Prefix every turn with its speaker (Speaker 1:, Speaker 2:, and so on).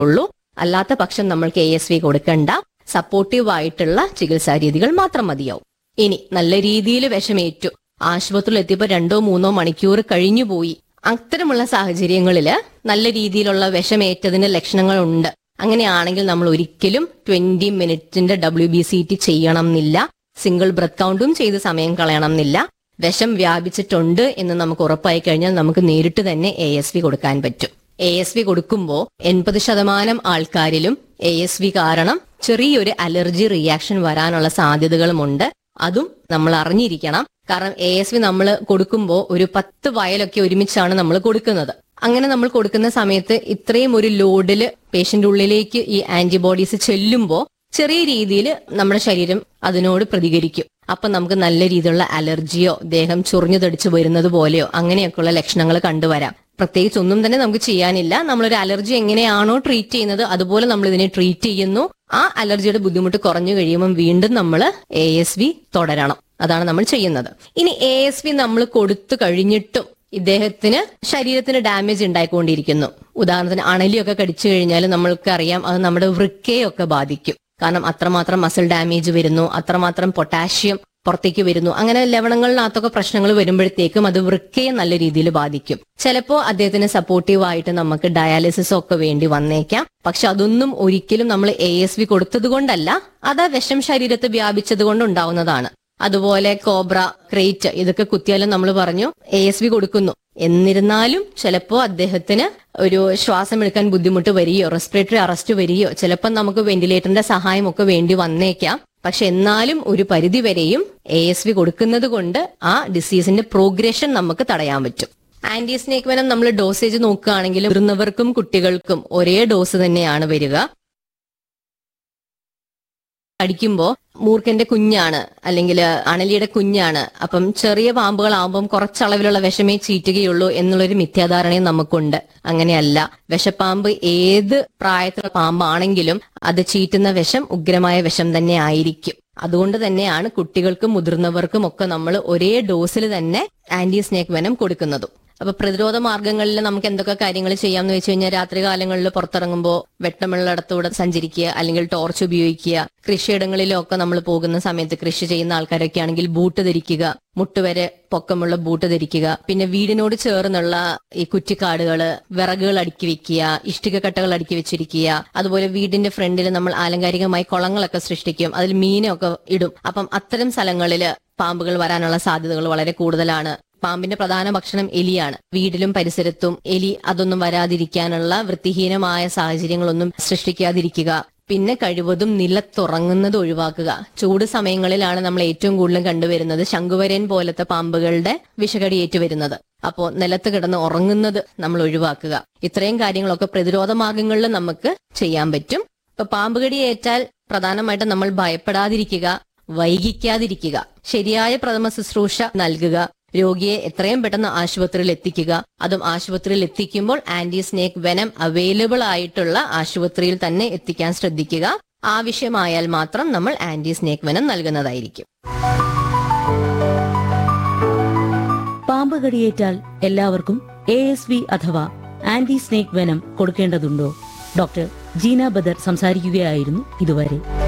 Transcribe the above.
Speaker 1: ഉള്ളൂ അല്ലാത്ത പക്ഷം നമ്മൾക്ക് എ എസ് വി കൊടുക്കണ്ട സപ്പോർട്ടീവ് ആയിട്ടുള്ള ചികിത്സാ രീതികൾ മാത്രം മതിയാവും ഇനി നല്ല രീതിയിൽ വിഷമേറ്റു ആശുപത്രിയിൽ എത്തിയപ്പോൾ രണ്ടോ മൂന്നോ മണിക്കൂർ കഴിഞ്ഞുപോയി അത്തരമുള്ള സാഹചര്യങ്ങളില് നല്ല രീതിയിലുള്ള വിഷമേറ്റതിന്റെ ലക്ഷണങ്ങളുണ്ട് അങ്ങനെയാണെങ്കിൽ നമ്മൾ ഒരിക്കലും ട്വന്റി മിനിറ്റിന്റെ ഡബ്ല്യു ബി സി ടി ചെയ്യണം എന്നില്ല സിംഗിൾ ബ്രത്ത് കൗണ്ടും ചെയ്ത് സമയം കളയണം എന്നില്ല വിഷം വ്യാപിച്ചിട്ടുണ്ട് എന്ന് നമുക്ക് ഉറപ്പായി കഴിഞ്ഞാൽ നമുക്ക് നേരിട്ട് തന്നെ എ എസ് വി കൊടുക്കാൻ പറ്റും എ എസ് വി കൊടുക്കുമ്പോൾ എൺപത് ശതമാനം ആൾക്കാരിലും എ എസ് വി കാരണം ചെറിയൊരു അലർജി റിയാക്ഷൻ വരാനുള്ള സാധ്യതകളുമുണ്ട് അതും നമ്മൾ അറിഞ്ഞിരിക്കണം കാരണം എ എസ് വി നമ്മൾ കൊടുക്കുമ്പോൾ ഒരു പത്ത് വയലൊക്കെ ഒരുമിച്ചാണ് നമ്മൾ കൊടുക്കുന്നത് അങ്ങനെ നമ്മൾ കൊടുക്കുന്ന സമയത്ത് ഇത്രയും ഒരു ലോഡില് പേഷ്യന്റ് ഉള്ളിലേക്ക് ഈ ആന്റിബോഡീസ് ചെല്ലുമ്പോൾ ചെറിയ രീതിയിൽ നമ്മുടെ ശരീരം അതിനോട് പ്രതികരിക്കും അപ്പൊ നമുക്ക് നല്ല രീതിയിലുള്ള അലർജിയോ ദേഹം ചൊറിഞ്ഞു തടിച്ചു വരുന്നത് പോലെയോ അങ്ങനെയൊക്കെയുള്ള ലക്ഷണങ്ങൾ കണ്ടുവരാം പ്രത്യേകിച്ച് ഒന്നും തന്നെ നമുക്ക് ചെയ്യാനില്ല നമ്മളൊരു അലർജി എങ്ങനെയാണോ ട്രീറ്റ് ചെയ്യുന്നത് അതുപോലെ നമ്മൾ ഇതിനെ ട്രീറ്റ് ചെയ്യുന്നു ആ അലർജിയുടെ ബുദ്ധിമുട്ട് കുറഞ്ഞു കഴിയുമ്പോൾ വീണ്ടും നമ്മൾ എ എസ് വി തുടരണം അതാണ് നമ്മൾ ചെയ്യുന്നത് ഇനി എ എസ് വി നമ്മൾ കൊടുത്തു കഴിഞ്ഞിട്ടും ഇദ്ദേഹത്തിന് ശരീരത്തിന് ഡാമേജ് ഉണ്ടായിക്കൊണ്ടിരിക്കുന്നു ഉദാഹരണത്തിന് അണലിയൊക്കെ കടിച്ചു കഴിഞ്ഞാൽ നമ്മൾക്കറിയാം അത് നമ്മുടെ വൃക്കയൊക്കെ ബാധിക്കും കാരണം അത്രമാത്രം മസിൽ ഡാമേജ് വരുന്നു അത്രമാത്രം പൊട്ടാഷ്യം പുറത്തേക്ക് വരുന്നു അങ്ങനെ ലവണങ്ങളിനകത്തൊക്കെ പ്രശ്നങ്ങൾ വരുമ്പോഴത്തേക്കും അത് വൃക്കയെ നല്ല രീതിയിൽ ബാധിക്കും ചിലപ്പോൾ അദ്ദേഹത്തിന് സപ്പോർട്ടീവ് ആയിട്ട് നമുക്ക് ഡയാലിസിസ് ഒക്കെ വേണ്ടി വന്നേക്കാം പക്ഷെ അതൊന്നും ഒരിക്കലും നമ്മൾ എ എസ് വി കൊടുത്തത് കൊണ്ടല്ല അത് ആ വിഷം ശരീരത്ത് വ്യാപിച്ചത് കൊണ്ട് ഉണ്ടാവുന്നതാണ് അതുപോലെ കോബ്ര ക്രേറ്റ് ഇതൊക്കെ കുത്തിയാലും നമ്മൾ പറഞ്ഞു എ എസ് വി കൊടുക്കുന്നു എന്നിരുന്നാലും ചിലപ്പോൾ അദ്ദേഹത്തിന് ഒരു ശ്വാസം എടുക്കാൻ ബുദ്ധിമുട്ട് വരികയോ റെസ്പിറേറ്ററി അറസ്റ്റ് വരികയോ ചിലപ്പോൾ നമുക്ക് വെന്റിലേറ്ററിന്റെ സഹായം ഒക്കെ വേണ്ടി വന്നേക്കാം പക്ഷെ എന്നാലും ഒരു പരിധി വരെയും എ എസ് വി കൊടുക്കുന്നത് കൊണ്ട് ആ ഡിസീസിന്റെ പ്രോഗ്രഷൻ നമുക്ക് തടയാൻ പറ്റും ആന്റി സ്നേക് വെനം നമ്മൾ ഡോസേജ് നോക്കുകയാണെങ്കിൽ മുതിർന്നവർക്കും കുട്ടികൾക്കും ഒരേ ഡോസ് തന്നെയാണ് വരിക അടിക്കുമ്പോ മൂർഖന്റെ കുഞ്ഞാണ് അല്ലെങ്കിൽ അണലിയുടെ കുഞ്ഞാണ് അപ്പം ചെറിയ പാമ്പുകളാവുമ്പം കുറച്ചളവിലുള്ള വിഷമേ ചീറ്റുകയുള്ളൂ എന്നുള്ളൊരു മിഥ്യാധാരണയും നമുക്കുണ്ട് അങ്ങനെയല്ല വിഷപ്പാമ്പ് ഏത് പ്രായത്തിലുള്ള പാമ്പാണെങ്കിലും അത് ചീറ്റുന്ന വിഷം ഉഗ്രമായ വിഷം തന്നെ ആയിരിക്കും അതുകൊണ്ട് തന്നെയാണ് കുട്ടികൾക്കും മുതിർന്നവർക്കും ഒക്കെ നമ്മൾ ഒരേ ഡോസിൽ തന്നെ ആന്റി സ്നേക് വെനം കൊടുക്കുന്നതും അപ്പൊ പ്രതിരോധ മാർഗങ്ങളിൽ നമുക്ക് എന്തൊക്കെ കാര്യങ്ങൾ ചെയ്യാമെന്ന് വെച്ച് കഴിഞ്ഞാൽ രാത്രി കാലങ്ങളിൽ പുറത്തിറങ്ങുമ്പോൾ വെട്ടമുള്ളിടത്തൂടെ സഞ്ചരിക്കുക അല്ലെങ്കിൽ ടോർച്ച് ഉപയോഗിക്കുക കൃഷിയിടങ്ങളിലൊക്കെ നമ്മൾ പോകുന്ന സമയത്ത് കൃഷി ചെയ്യുന്ന ആൾക്കാരൊക്കെ ആണെങ്കിൽ ബൂട്ട് ധരിക്കുക മുട്ടുവരെ പൊക്കമുള്ള ബൂട്ട് ധരിക്കുക പിന്നെ വീടിനോട് ചേർന്നുള്ള ഈ കുറ്റിക്കാടുകള് വിറകുകൾ അടുക്കി വെക്കുക ഇഷ്ടിക കട്ടകൾ അടുക്കി വെച്ചിരിക്കുക അതുപോലെ വീടിന്റെ ഫ്രണ്ടിൽ നമ്മൾ ആലങ്കാരികമായി കുളങ്ങളൊക്കെ സൃഷ്ടിക്കും അതിൽ മീനൊക്കെ ഇടും അപ്പം അത്തരം സ്ഥലങ്ങളിൽ പാമ്പുകൾ വരാനുള്ള സാധ്യതകൾ വളരെ കൂടുതലാണ് പാമ്പിന്റെ പ്രധാന ഭക്ഷണം എലിയാണ് വീട്ടിലും പരിസരത്തും എലി അതൊന്നും വരാതിരിക്കാനുള്ള വൃത്തിഹീനമായ സാഹചര്യങ്ങളൊന്നും സൃഷ്ടിക്കാതിരിക്കുക പിന്നെ കഴിവതും നിലത്തുറങ്ങുന്നത് ഒഴിവാക്കുക ചൂട് സമയങ്ങളിലാണ് നമ്മൾ ഏറ്റവും കൂടുതലും കണ്ടുവരുന്നത് ശംഖുവരൻ പോലത്തെ പാമ്പുകളുടെ വിഷകടിയേറ്റ് വരുന്നത് അപ്പോ നിലത്ത് കിടന്ന് ഉറങ്ങുന്നത് നമ്മൾ ഒഴിവാക്കുക ഇത്രയും കാര്യങ്ങളൊക്കെ പ്രതിരോധ മാർഗങ്ങളിൽ നമുക്ക് ചെയ്യാൻ പറ്റും ഇപ്പൊ പാമ്പ് കടിയേറ്റാൽ പ്രധാനമായിട്ടും നമ്മൾ ഭയപ്പെടാതിരിക്കുക വൈകിക്കാതിരിക്കുക ശരിയായ പ്രഥമ ശുശ്രൂഷ നൽകുക രോഗിയെ എത്രയും പെട്ടെന്ന് ആശുപത്രിയിൽ എത്തിക്കുക അതും ആശുപത്രിയിൽ എത്തിക്കുമ്പോൾ ആന്റി സ്നേക് വെനം അവൈലബിൾ ആയിട്ടുള്ള ആശുപത്രിയിൽ തന്നെ എത്തിക്കാൻ ശ്രദ്ധിക്കുക ആവശ്യമായാൽ മാത്രം നമ്മൾ ആന്റി സ്നേക് വെനം നൽകുന്നതായിരിക്കും
Speaker 2: പാമ്പ് കടിയേറ്റാൽ എല്ലാവർക്കും എ എസ് വി അഥവാ ആന്റി സ്നേക് വെനം കൊടുക്കേണ്ടതുണ്ടോ ഡോക്ടർ ജീന ബദർ സംസാരിക്കുകയായിരുന്നു ഇതുവരെ